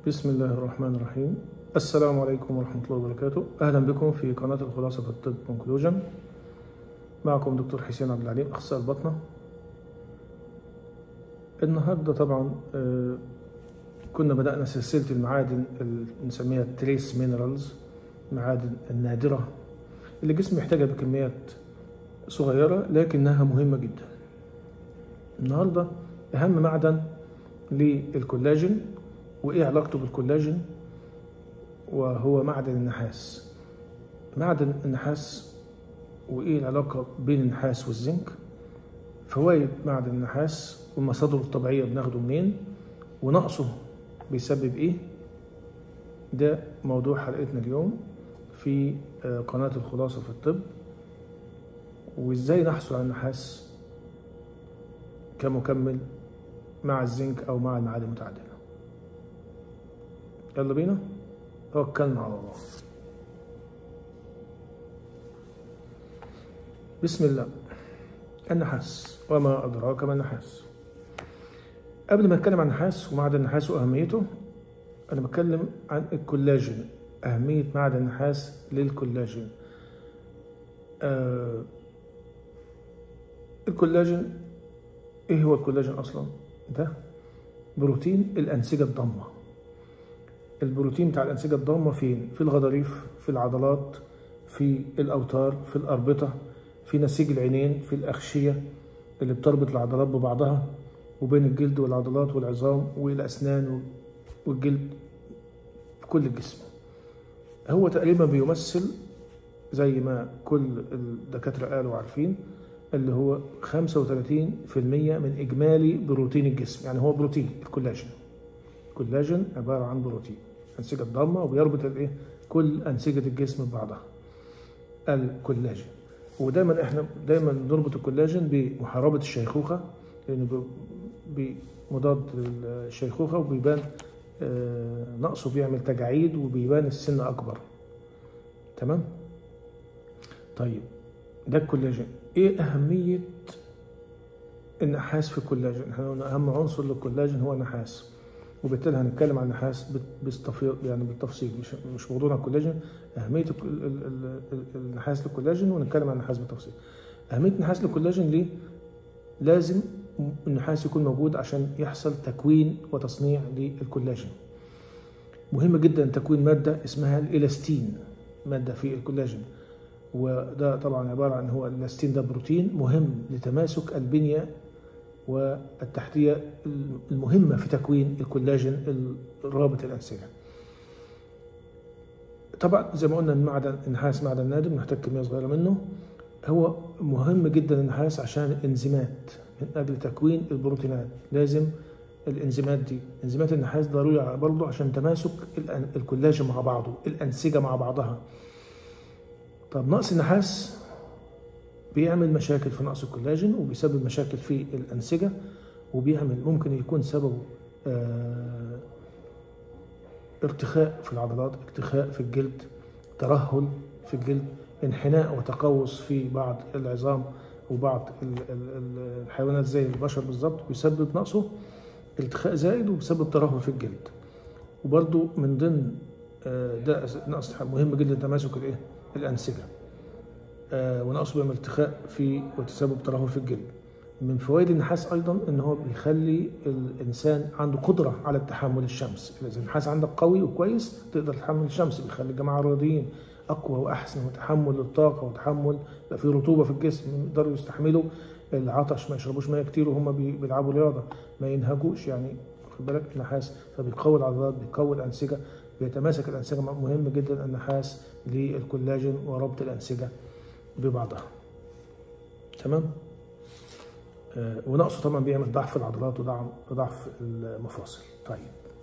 بسم الله الرحمن الرحيم السلام عليكم ورحمة الله وبركاته أهلا بكم في قناة الخلاصة في الطب كونكلوجن معكم دكتور حسين عبد العليم أخصائي البطنة النهاردة طبعا آه، كنا بدأنا سلسلة المعادن اللي نسميها تريس مينرالز المعادن النادرة اللي الجسم يحتاجها بكميات صغيرة لكنها مهمة جدا النهاردة أهم معدن للكولاجين وإيه علاقته بالكولاجين وهو معدن النحاس معدن النحاس وإيه العلاقة بين النحاس والزنك فوائد معدن النحاس ومصادره الطبيعية بناخده منين ونقصه بيسبب إيه ده موضوع حلقتنا اليوم في آه، قناة الخلاصة في الطب وإزاي نحصل على النحاس كمكمل مع الزنك أو مع المعادن المتعادلة يلا بينا توكلنا على الله بسم الله النحاس وما أدراك ما النحاس قبل ما أتكلم عن النحاس ومعدن النحاس وأهميته أنا بتكلم عن الكولاجين أهمية معدن النحاس للكولاجين آه الكولاجين إيه هو الكولاجين أصلا؟ ده بروتين الأنسجة الضامة البروتين بتاع الأنسجة الضامة فين؟ في الغضاريف في العضلات في الأوتار في الأربطة في نسيج العينين في الأغشية اللي بتربط العضلات ببعضها وبين الجلد والعضلات والعظام والأسنان والجلد في كل الجسم هو تقريبا بيمثل زي ما كل الدكاترة قالوا عارفين اللي هو 35% من إجمالي بروتين الجسم يعني هو بروتين الكولاجين الكولاجين عبارة عن بروتين أنسجة ضامة وبيربط الإيه كل أنسجة الجسم ببعضها الكولاجين ودايما احنا دايما نربط الكولاجين بمحاربة الشيخوخة لأنه بي- مضاد للشيخوخة وبيبان آه، نقصه بيعمل تجاعيد وبيبان السن أكبر تمام طيب ده الكولاجين ايه أهمية النحاس في الكولاجين احنا قلنا أهم عنصر للكولاجين هو النحاس وبالتالي هنتكلم عن النحاس بت- باستفيض يعني بالتفصيل مش مش موضوعنا الكولاجين أهمية الك- ال- ال- ال- النحاس للكولاجين ونتكلم عن النحاس بالتفصيل أهمية النحاس للكولاجين ليه؟ لازم النحاس يكون موجود عشان يحصل تكوين وتصنيع للكولاجين مهم جدا تكوين مادة اسمها الإلاستين مادة في الكولاجين وده طبعا عبارة عن هو الإلاستين ده بروتين مهم لتماسك البنية والتحتية المهمة في تكوين الكولاجين الرابط الأنسجة طبعا زي ما قلنا المعدن النحاس معدن نادر محتاج كمية صغيرة منه هو مهم جدا النحاس عشان الانزيمات من اجل تكوين البروتينات لازم الانزيمات دي انزيمات النحاس ضروري برضه عشان تماسك الأن- الكولاجين مع بعضه الانسجه مع بعضها طب نقص النحاس بيعمل مشاكل في نقص الكولاجين وبيسبب مشاكل في الانسجه وبيعمل ممكن يكون سببه آه ارتخاء في العضلات ارتخاء في الجلد ترهل في الجلد انحناء وتقوس في بعض العظام وبعض ال- ال- ال- الحيوانات زي البشر بالظبط بيسبب نقصه ارتخاء زائد وبيسبب ترهل في الجلد وبرضو من ضمن آه، ده أس- نقص مهم جدا تماسك الايه الانسجه آه، ونقصه بيعمل ارتخاء في وتسبب ترهل في الجلد من فوائد النحاس ايضا ان هو بيخلي الانسان عنده قدره على تحمل الشمس اذا النحاس عندك قوي وكويس تقدر تتحمل الشمس بيخلي الجماعه الرياضيين اقوى واحسن وتحمل للطاقه وتحمل يبقى في رطوبه في الجسم يقدروا يستحملوا العطش ما يشربوش ميه كتير وهم بي- بيلعبوا رياضه ما ينهجوش يعني خد بالك النحاس فبيقوي العضلات بيقوي الانسجه بيتماسك الانسجه مهم جدا النحاس للكولاجين وربط الانسجه ببعضها تمام آه، ونقصه طبعا بيعمل ضعف العضلات وضعف ضعف المفاصل طيب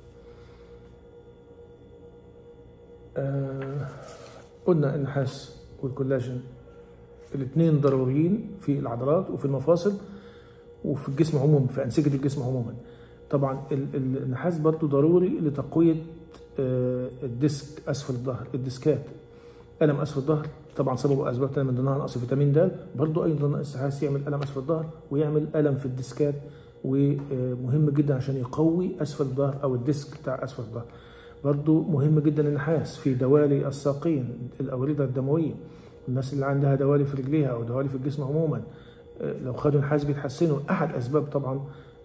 آه، قلنا النحاس والكولاجين الاثنين ضروريين في العضلات وفي المفاصل وفي الجسم عموما في انسجه الجسم عموما طبعا ال- ال- النحاس برضو ضروري لتقويه آه، الديسك اسفل الظهر الديسكات الم اسفل الظهر طبعا سببه اسباب تانية من ضمنها نقص فيتامين د برضو ايضا نقص النحاس يعمل الم اسفل الظهر ويعمل الم في الديسكات ومهم جدا عشان يقوي اسفل الظهر او الديسك بتاع اسفل الظهر برضو مهم جدا النحاس في دوالي الساقين الأوردة الدموية الناس اللي عندها دوالي في رجليها أو دوالي في الجسم عموما آه، لو خدوا نحاس بيتحسنوا أحد أسباب طبعا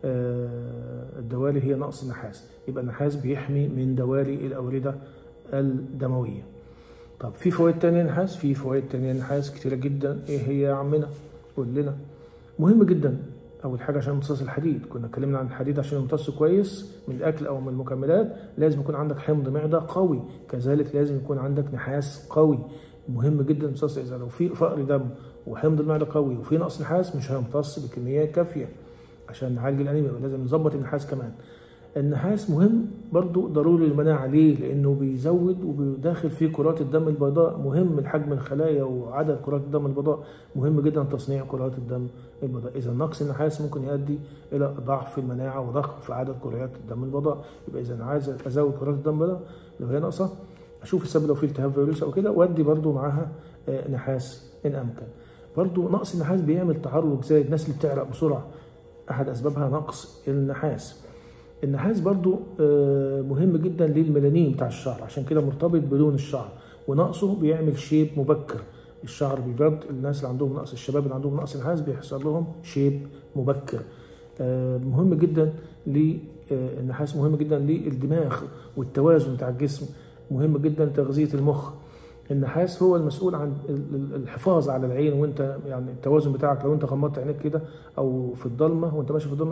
آه، الدوالي هي نقص النحاس يبقى النحاس بيحمي من دوالي الأوردة الدموية طب في فوائد تانية نحاس في فوائد تانية نحاس كتيرة جدا ايه هي يا عمنا قول لنا مهم جدا اول حاجه عشان امتصاص الحديد كنا اتكلمنا عن الحديد عشان يمتص كويس من الاكل او من المكملات لازم يكون عندك حمض معده قوي كذلك لازم يكون عندك نحاس قوي مهم جدا امتصاص اذا لو في فقر دم وحمض المعده قوي وفي نقص نحاس مش هيمتص بكميات كافيه عشان نعالج الانيميا لازم نظبط النحاس كمان النحاس مهم برضو ضروري للمناعة ليه؟ لأنه بيزود وبيداخل فيه كرات الدم البيضاء مهم حجم الخلايا وعدد كرات الدم البيضاء مهم جدا تصنيع كرات الدم البيضاء إذا نقص النحاس ممكن يؤدي إلى ضعف في المناعة وضخم في عدد كرات الدم البيضاء يبقى إذا عايز أزود كرات الدم البيضاء لو هي ناقصة أشوف السبب لو في التهاب فيروسي أو كده وأدي برضو معاها آه، نحاس إن أمكن برضو نقص النحاس بيعمل تعرج زي الناس اللي بتعرق بسرعة أحد أسبابها نقص النحاس النحاس برضو آه، مهم جدا للميلانين بتاع الشعر عشان كده مرتبط بلون الشعر ونقصه بيعمل شيب مبكر الشعر بيبرد الناس اللي عندهم نقص الشباب اللي عندهم نقص نحاس بيحصل لهم شيب مبكر آه، مهم جدا للنحاس مهم جدا للدماغ والتوازن بتاع الجسم مهم جدا تغذية المخ النحاس هو المسؤول عن الحفاظ على العين وانت يعني التوازن بتاعك لو انت غمضت عينيك كده او في الضلمه وانت ماشي في الضلمه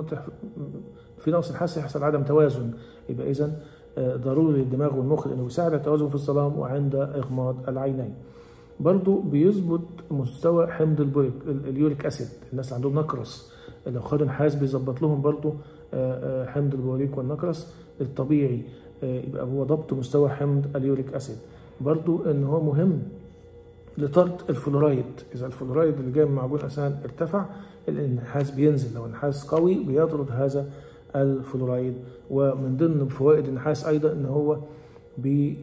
في نقص الحس يحصل عدم توازن يبقى اذا ضروري للدماغ والمخ انه يساعد التوازن في الظلام وعند اغماض العينين برضو بيظبط مستوى حمض البوريك اليوريك اسيد الناس اللي عندهم نقرس لو خدوا نحاس بيظبط لهم برضو حمض البوريك والنقرس الطبيعي يبقى هو ضبط مستوى حمض اليوريك اسيد برضو ان هو مهم لطرد الفلورايد اذا الفلورايد اللي جاي من معجون اسنان ارتفع النحاس بينزل لو النحاس قوي بيطرد هذا الفلورايد ومن ضمن فوائد النحاس ايضا ان هو بي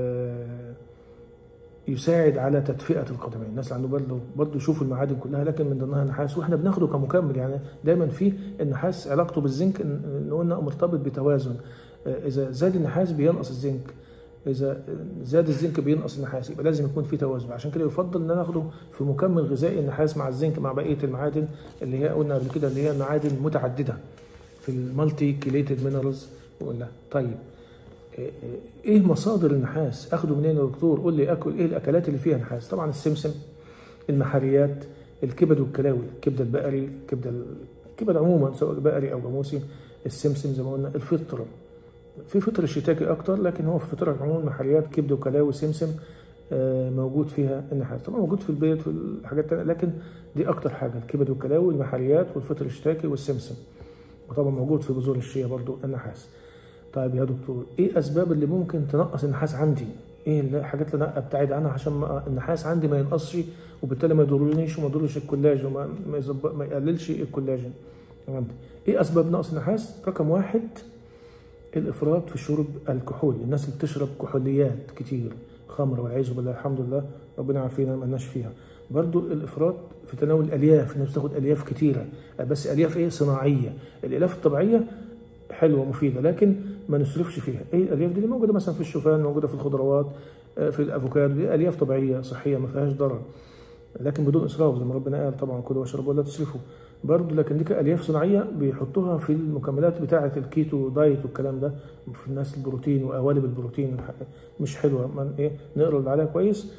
يساعد على تدفئه القدمين الناس اللي عنده برضه برضه يشوفوا المعادن كلها لكن من ضمنها النحاس واحنا بناخده كمكمل يعني دايما في النحاس علاقته بالزنك ان قلنا مرتبط بتوازن اذا زاد النحاس بينقص الزنك اذا زاد الزنك بينقص النحاس يبقى لازم يكون في توازن عشان كده يفضل ان ناخده في مكمل غذائي النحاس مع الزنك مع بقيه المعادن اللي هي قلنا قبل كده اللي هي معادن متعدده في المالتي كيليتد مينرالز ولا طيب ايه مصادر النحاس اخده منين يا دكتور قول لي اكل ايه الاكلات اللي فيها نحاس طبعا السمسم المحاريات الكبد والكلاوي الكبده البقري الكبده الكبد عموما سواء بقري او جاموسي السمسم زي ما قلنا الفطر في فطر الشتاكي اكتر لكن هو في فطر عموما محليات كبد وكلاوي سمسم موجود فيها النحاس طبعا موجود في البيت في الحاجات التانية لكن دي اكتر حاجه الكبد والكلاوي المحليات والفطر الشتاكي والسمسم وطبعا موجود في بذور الشيا برضو النحاس طيب يا دكتور ايه اسباب اللي ممكن تنقص النحاس عندي ايه الحاجات اللي انا ابتعد عنها عشان النحاس عندي ما ينقصش وبالتالي ما يضرنيش وما يضرش الكولاجين وما ما, ما يقللش الكولاجين تمام ايه اسباب نقص النحاس رقم واحد الافراط في شرب الكحول الناس اللي بتشرب كحوليات كتير خمر والعياذ بالله الحمد لله ربنا عافينا ما لناش فيها برضو الافراط في تناول الالياف الناس بتاخد الياف كتيره بس الياف ايه صناعيه الالياف الطبيعيه حلوه مفيده لكن ما نصرفش فيها ايه الالياف دي اللي موجوده مثلا في الشوفان موجوده في الخضروات في الافوكادو دي الياف طبيعيه صحيه ما فيهاش ضرر لكن بدون اسراف زي ما ربنا قال طبعا كلوا واشربوا ولا تسرفوا برضه لكن دي الياف صناعيه بيحطوها في المكملات بتاعه الكيتو دايت والكلام ده في الناس البروتين وقوالب البروتين مش حلوه من ايه نقرا اللي عليها كويس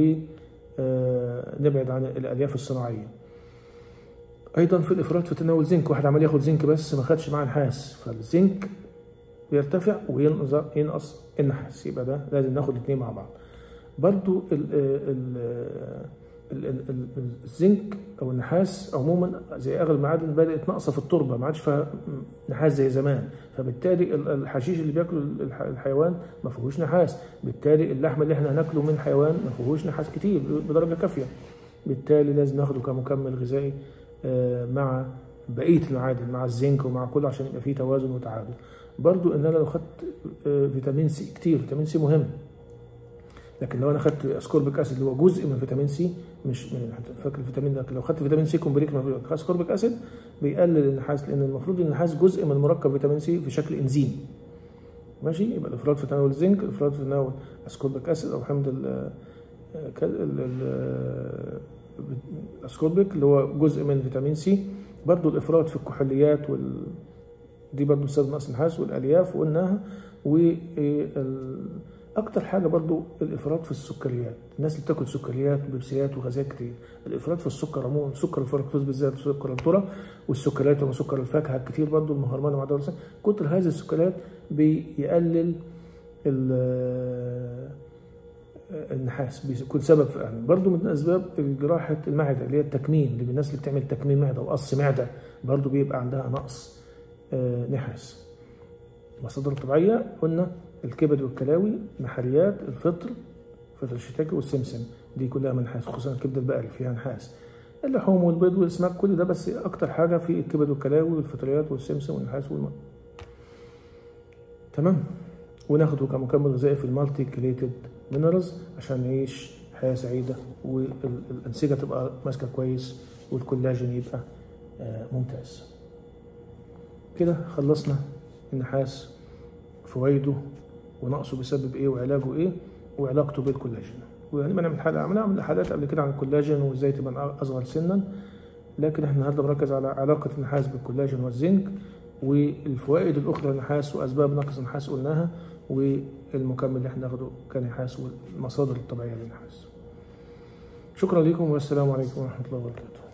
ونبعد عن الالياف الصناعيه ايضا في الافراط في تناول زنك واحد عمال ياخد زنك بس ما خدش معاه نحاس فالزنك بيرتفع وينقص النحاس يبقى ده لازم ناخد الاثنين مع بعض برضو ال ال الزنك او النحاس عموما زي اغلب المعادن بدات ناقصه في التربه ما عادش فيها نحاس زي زمان فبالتالي الحشيش اللي بياكله الحيوان ما فيهوش نحاس بالتالي اللحم اللي احنا هناكله من حيوان ما فيهوش نحاس كتير بدرجه كافيه بالتالي لازم ناخده كمكمل غذائي مع بقيه المعادن مع الزنك ومع كله عشان يبقى فيه توازن وتعادل برضو ان انا لو خدت فيتامين سي كتير فيتامين سي مهم لكن لو انا خدت اسكوربيك اسيد اللي هو جزء من فيتامين سي مش فاكر الفيتامين ده لو خدت فيتامين سي كومبليك اسكوربيك اسيد بيقلل النحاس لان المفروض النحاس جزء من مركب فيتامين سي في شكل انزيم ماشي يبقى الافراط في تناول الزنك الافراط في تناول اسكوربيك اسيد او حمض ال الاسكوربيك اللي هو جزء من فيتامين سي برضو الافراط في الكحوليات وال دي برضو بسبب نقص النحاس والالياف وقلناها اكتر حاجه برضو الافراط في السكريات الناس اللي بتاكل سكريات وبيبسيات وغازات كتير الافراط في السكر عموما سكر الفركتوز بالذات سكر الذره والسكريات وسكر الفاكهه الكتير برضو المهرمان ومعدل كتر هذه السكريات بيقلل النحاس بيكون سبب يعني برضو من اسباب جراحه المعده اللي هي التكميم اللي الناس اللي بتعمل تكميم معده وقص معده برضو بيبقى عندها نقص نحاس المصادر الطبيعيه قلنا الكبد والكلاوي نحريات الفطر فطر الشتاكي والسمسم دي كلها من نحاس خصوصا الكبده البقري فيها نحاس اللحوم والبيض والاسماك كل ده بس اكتر حاجه في الكبد والكلاوي والفطريات والسمسم والنحاس والماء تمام وناخده كمكمل غذائي في المالتي كليتد مينرالز عشان نعيش حياه سعيده والانسجه تبقى ماسكه كويس والكولاجين يبقى ممتاز كده خلصنا النحاس فوائده ونقصه بسبب ايه وعلاجه ايه وعلاقته بالكولاجين ويعني ما نعمل حلقه عملنا حلقات قبل كده عن الكولاجين وازاي تبقى اصغر سنا لكن احنا النهارده بنركز على علاقه النحاس بالكولاجين والزنك والفوائد الاخرى للنحاس واسباب نقص النحاس قلناها والمكمل اللي احنا ناخده كنحاس والمصادر الطبيعيه للنحاس شكرا لكم والسلام عليكم ورحمه الله وبركاته